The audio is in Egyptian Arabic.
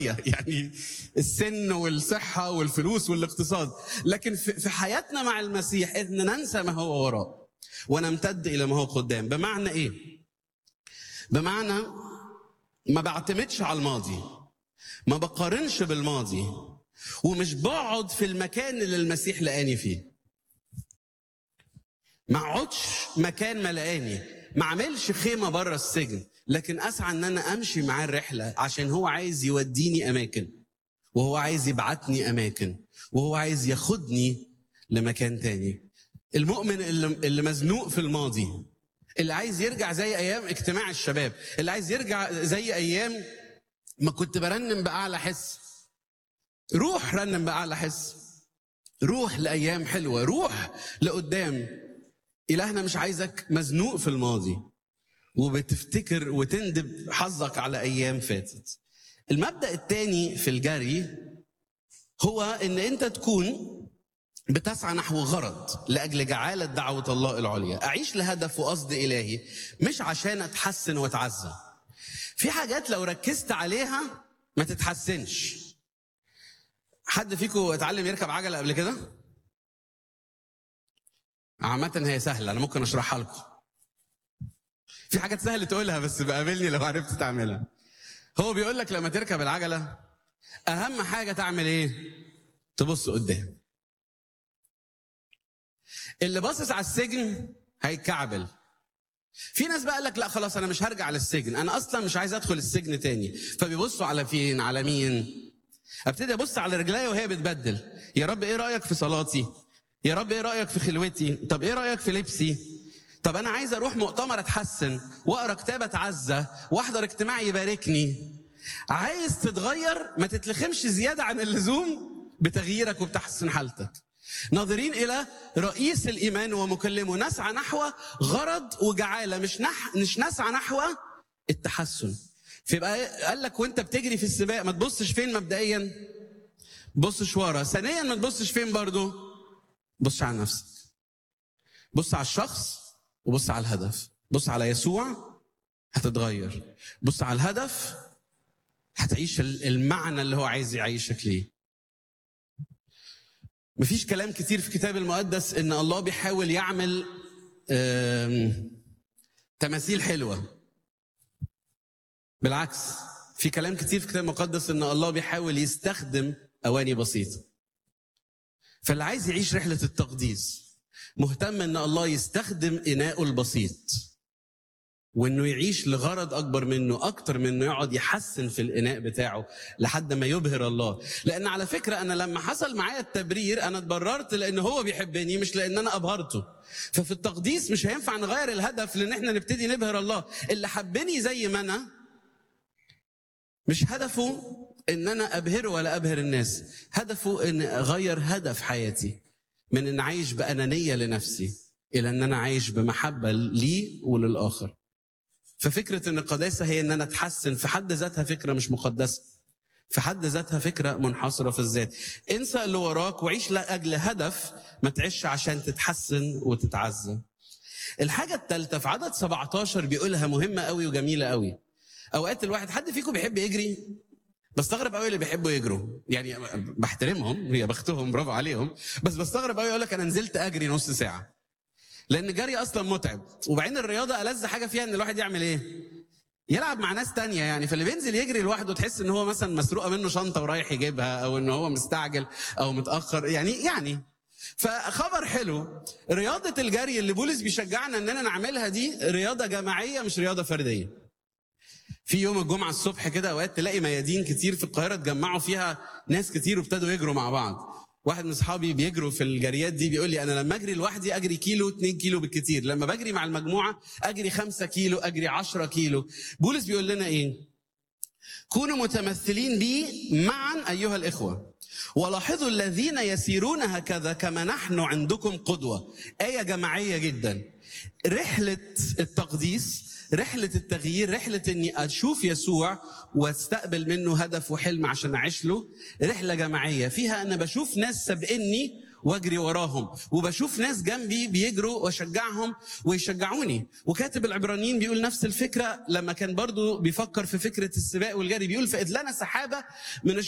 يعني السن والصحة والفلوس والاقتصاد لكن في في حياتنا مع المسيح إن ننسى ما هو وراء ونمتد إلى ما هو قدام بمعنى إيه؟ بمعنى ما بعتمدش على الماضي ما بقارنش بالماضي ومش بقعد في المكان اللي المسيح لقاني فيه ما اقعدش مكان ما لقاني ما اعملش خيمه بره السجن لكن اسعى ان انا امشي معاه الرحله عشان هو عايز يوديني اماكن وهو عايز يبعتني اماكن وهو عايز ياخدني لمكان تاني المؤمن اللي, اللي مزنوق في الماضي اللي عايز يرجع زي ايام اجتماع الشباب اللي عايز يرجع زي ايام ما كنت برنم باعلى حس روح رنم باعلى حس روح لايام حلوه روح لقدام الهنا مش عايزك مزنوق في الماضي وبتفتكر وتندب حظك على ايام فاتت المبدا الثاني في الجري هو ان انت تكون بتسعى نحو غرض لاجل جعاله دعوه الله العليا اعيش لهدف وقصد الهي مش عشان اتحسن واتعزى في حاجات لو ركزت عليها ما تتحسنش حد فيكم اتعلم يركب عجله قبل كده عامة هي سهلة أنا ممكن أشرحها لكم. في حاجات سهل تقولها بس بقابلني لو عرفت تعملها. هو بيقول لك لما تركب العجلة أهم حاجة تعمل إيه؟ تبص قدام. اللي باصص على السجن هيتكعبل. في ناس بقى قال لك لا خلاص أنا مش هرجع للسجن، أنا أصلا مش عايز أدخل السجن تاني، فبيبصوا على فين؟ على مين؟ ابتدي ابص على رجليا وهي بتبدل يا رب ايه رايك في صلاتي يا رب ايه رايك في خلوتي طب ايه رايك في لبسي طب انا عايز اروح مؤتمر اتحسن واقرا كتاب اتعزى واحضر اجتماع يباركني عايز تتغير ما تتلخمش زياده عن اللزوم بتغييرك وبتحسن حالتك ناظرين الى رئيس الايمان ومكلمه نسعى نحو غرض وجعاله مش نح مش نسعى نحو التحسن فيبقى قال لك وانت بتجري في السباق ما تبصش فين مبدئيا بصش ورا ثانيا ما تبصش فين برضو بص على نفسك بص على الشخص وبص على الهدف بص على يسوع هتتغير بص على الهدف هتعيش المعنى اللي هو عايز يعيشك ليه مفيش كلام كتير في الكتاب المقدس ان الله بيحاول يعمل تماثيل حلوه بالعكس في كلام كتير في الكتاب المقدس ان الله بيحاول يستخدم اواني بسيطه فاللي عايز يعيش رحله التقديس مهتم ان الله يستخدم اناءه البسيط وانه يعيش لغرض اكبر منه اكتر من انه يقعد يحسن في الاناء بتاعه لحد ما يبهر الله لان على فكره انا لما حصل معايا التبرير انا اتبررت لان هو بيحبني مش لان انا ابهرته ففي التقديس مش هينفع نغير الهدف لان احنا نبتدي نبهر الله اللي حبني زي ما انا مش هدفه ان انا ابهره ولا ابهر الناس هدفه ان اغير هدف حياتي من ان اعيش بانانيه لنفسي الى ان انا عايش بمحبه لي وللاخر ففكره ان القداسه هي ان انا اتحسن في حد ذاتها فكره مش مقدسه في حد ذاتها فكره منحصره في الذات انسى اللي وراك وعيش لاجل هدف ما تعيش عشان تتحسن وتتعزى الحاجه الثالثه في عدد 17 بيقولها مهمه قوي وجميله قوي اوقات الواحد حد فيكم بيحب يجري بستغرب قوي اللي بيحبوا يجروا يعني بحترمهم هي بختهم برافو عليهم بس بستغرب قوي يقول لك انا نزلت اجري نص ساعه لان الجري اصلا متعب وبعدين الرياضه ألذ حاجه فيها ان الواحد يعمل ايه يلعب مع ناس تانية يعني فاللي بينزل يجري لوحده تحس ان هو مثلا مسروقه منه شنطه ورايح يجيبها او ان هو مستعجل او متاخر يعني يعني فخبر حلو رياضه الجري اللي بولس بيشجعنا اننا نعملها دي رياضه جماعيه مش رياضه فرديه في يوم الجمعة الصبح كده أوقات تلاقي ميادين كتير في القاهرة اتجمعوا فيها ناس كتير وابتدوا يجروا مع بعض. واحد من أصحابي بيجروا في الجريات دي بيقول لي أنا لما أجري لوحدي أجري كيلو 2 كيلو بالكتير، لما بجري مع المجموعة أجري 5 كيلو أجري 10 كيلو. بولس بيقول لنا إيه؟ كونوا متمثلين بي معا أيها الإخوة. ولاحظوا الذين يسيرون هكذا كما نحن عندكم قدوة. آية جماعية جدا. رحلة التقديس رحلة التغيير رحلة اني اشوف يسوع واستقبل منه هدف وحلم عشان اعيش له رحلة جماعية فيها انا بشوف ناس سابقني واجري وراهم وبشوف ناس جنبي بيجروا واشجعهم ويشجعوني وكاتب العبرانيين بيقول نفس الفكره لما كان برضو بيفكر في فكره السباق والجري بيقول فاذ لنا سحابه من